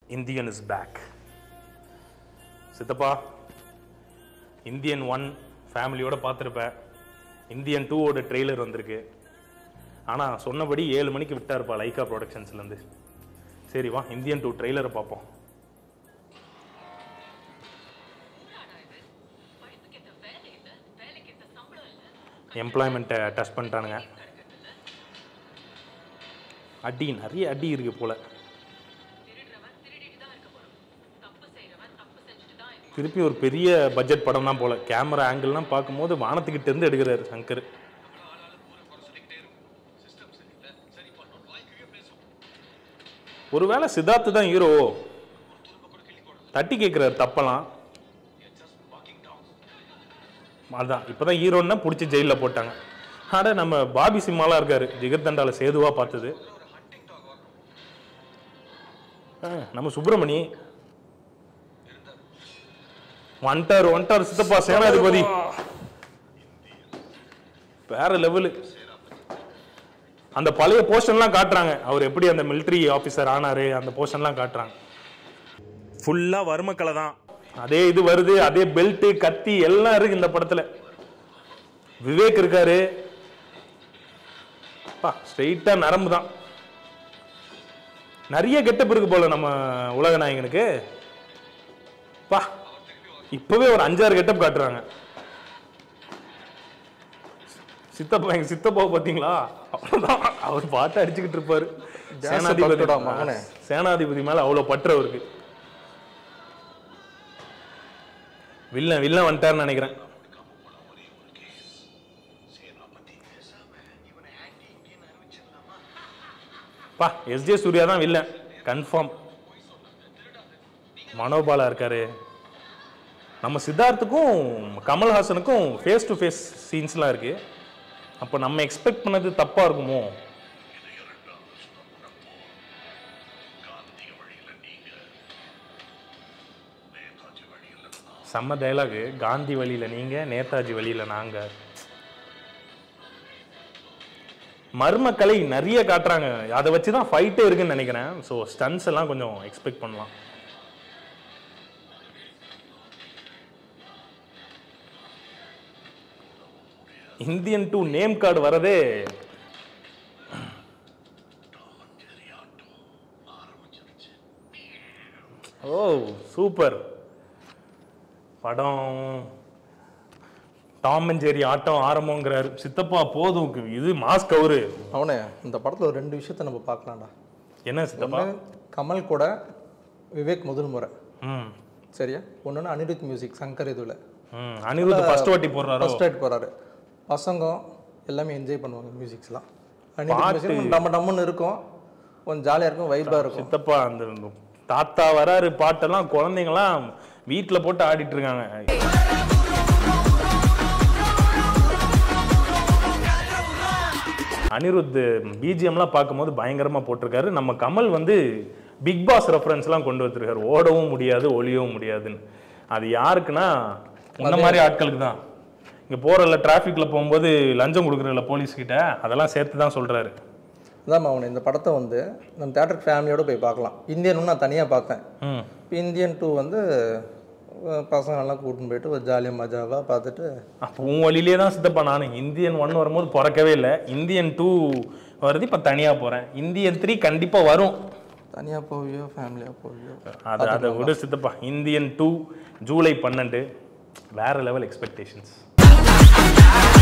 Indian is back சித்தப்பா Indian one ஃபேமிலியோட பார்த்துருப்பேன் இந்தியன் டூவோட ட்ரெய்லர் வந்திருக்கு ஆனால் சொன்னபடி ஏழு மணிக்கு விட்டாருப்பா லைக்கா ப்ரொடக்ஷன்ஸ்லேருந்து சரி வா இந்தியன் டூ ட்ரெய்லரை பார்ப்போம் எம்ப்ளாய்மெண்ட்டை டச் பண்ணிட்டானுங்க அடி நிறைய அடி இருக்கு போல திருப்பி ஒரு பெரிய பட்ஜெட் படம் தான் போல கேமரா ஆங்கிள்லாம் பார்க்கும்போது வானத்துக்கிட்ட இருந்து எடுக்கிறாரு சங்கர் ஒருவேளை சித்தார்த்து தான் ஹீரோ தட்டி கேட்குறாரு தப்பெல்லாம் அதான் இப்போதான் ஹீரோன்னா பிடிச்சி ஜெயிலில் போட்டாங்க ஆட நம்ம பாபி சிம்மாலாம் இருக்காரு ஜிகர்தண்டால சேதுவா பார்த்தது ஆ, நம்ம சுப்பிரமணி வந்துட்டார் வந்துட்டார் சித்தப்பா சேனாதிபதி வேற லெவலு அந்த பழைய போர்ஷன்லாம் காட்டுறாங்க அவர் எப்படி அந்த மிலிட்ரி ஆஃபீஸர் ஆனாரு அந்த போர்ஷன்லாம் காட்டுறாங்க ஃபுல்லா வறுமக்கலை தான் அதே இது வருது அதே பெல்ட் கத்தி எல்லாம் இருக்கு இந்த படத்துல விவேக் இருக்காரு ஸ்ட்ரெயிட்டா நரம்பு தான் நிறைய கெட்டப் இருக்கு போல நம்ம உலக நாயகனுக்கு பா இப்பவே ஒரு அஞ்சாறு கெட்டப் காட்டுறாங்க சித்தப்பா எங்க சித்தப்பாவை பாத்தீங்களா அவ்வளவுதான் அவர் பாட்டு அடிச்சுக்கிட்டு இருப்பாரு சேனாதிபதி பக்தடா மகனே. சேனாதிபதி மேல அவ்வளவு பற்று அவருக்கு வில்லன் வில்லன் வந்துட்டாருன்னு நினைக்கிறேன் பா எஸ்ஜே சூர்யா தான் வில்லன் கன்ஃபார்ம் மனோபாலா இருக்காரு நம்ம சித்தார்த்துக்கும் கமல்ஹாசனுக்கும் ஃபேஸ் டு ஃபேஸ் சீன்ஸ்லாம் இருக்கு அப்போ நம்ம எக்ஸ்பெக்ட் பண்ணது தப்பா இருக்குமோ செம்ம டைலாகு காந்தி வழியில நீங்க நேதாஜி வழியில நாங்க மர்மக்கலை நிறைய காட்டுறாங்க அதை வச்சு தான் ஃபைட்டே இருக்குன்னு நினைக்கிறேன் ஸோ ஸ்டன்ஸ் எல்லாம் கொஞ்சம் எக்ஸ்பெக்ட் பண்ணலாம் இந்தியன் டூ நேம் கார்டு வரதே ஓ சூப்பர் படம் டாம் அண்ட் ஜெரி ஆட்டம் ஆரம்பங்கிறாரு சித்தப்பா போதும் இது மாஸ் கவுரு அவனே இந்த படத்துல ஒரு ரெண்டு விஷயத்த நம்ம பார்க்கலாம்டா என்ன சித்தப்பா ஒண்ணு கமல் கூட விவேக் முதல் முறை ம் சரியா ஒன்னொன்று அனிருத் மியூசிக் சங்கர் இதுல ம் அனிருத் ஃபர்ஸ்ட் வாட்டி போடுறாரோ ஃபர்ஸ்ட் ரைட் போறாரு பசங்க எல்லாமே என்ஜாய் பண்ணுவாங்க மியூசிக்ஸ்லாம் அனிருத் மியூசிக் நம்ம டம்முன்னு இருக்கும் கொஞ்சம் ஜாலியா இருக்கும் வைபா இருக்கும் சித்தப்பா அந்த தாத்தா வராரு பாட்டெல்லாம் குழந்தைங்கலாம் வீட்டில் போட்டு ஆடிட்டு இருக்காங்க அனிருத் பிஜிஎம்லாம் பார்க்கும்போது பயங்கரமா போட்டிருக்காரு நம்ம கமல் வந்து பிக் பாஸ் ரெஃபரன்ஸ்லாம் கொண்டு வந்திருக்காரு ஓடவும் முடியாது ஒளியவும் முடியாதுன்னு அது யாருக்குன்னா இந்த மாதிரி ஆட்களுக்கு தான் இங்கே போகிறல டிராஃபிக்கில் போகும்போது லஞ்சம் கொடுக்குறல போலீஸ் கிட்ட அதெல்லாம் சேர்த்து தான் சொல்கிறாரு அதான் அவனை இந்த படத்தை வந்து நம்ம தேட்டர் ஃபேமிலியோட போய் பார்க்கலாம் இந்தியன் நான் தனியாக பார்த்தேன் ம் இப்போ இந்தியன் டூ வந்து அஹ், பசங்களெல்லாம் கூட்டின்னு போயிட்டு ஒரு ஜாலியாக மஜாவாக பார்த்துட்டு அப்போ உன் வழியிலே தான் சித்தப்பா நான் இந்தியன் ஒன் வரும்போது பிறக்கவே இல்லை இந்தியன் டூ வருது இப்போ தனியாக போகிறேன் இந்தியன் த்ரீ கண்டிப்பாக வரும் தனியாக போவியோ ஃபேமிலியாக போவியோ அது அதை விட சித்தப்பா இந்தியன் டூ ஜூலை பன்னெண்டு வேற லெவல் எக்ஸ்பெக்டேஷன்ஸ்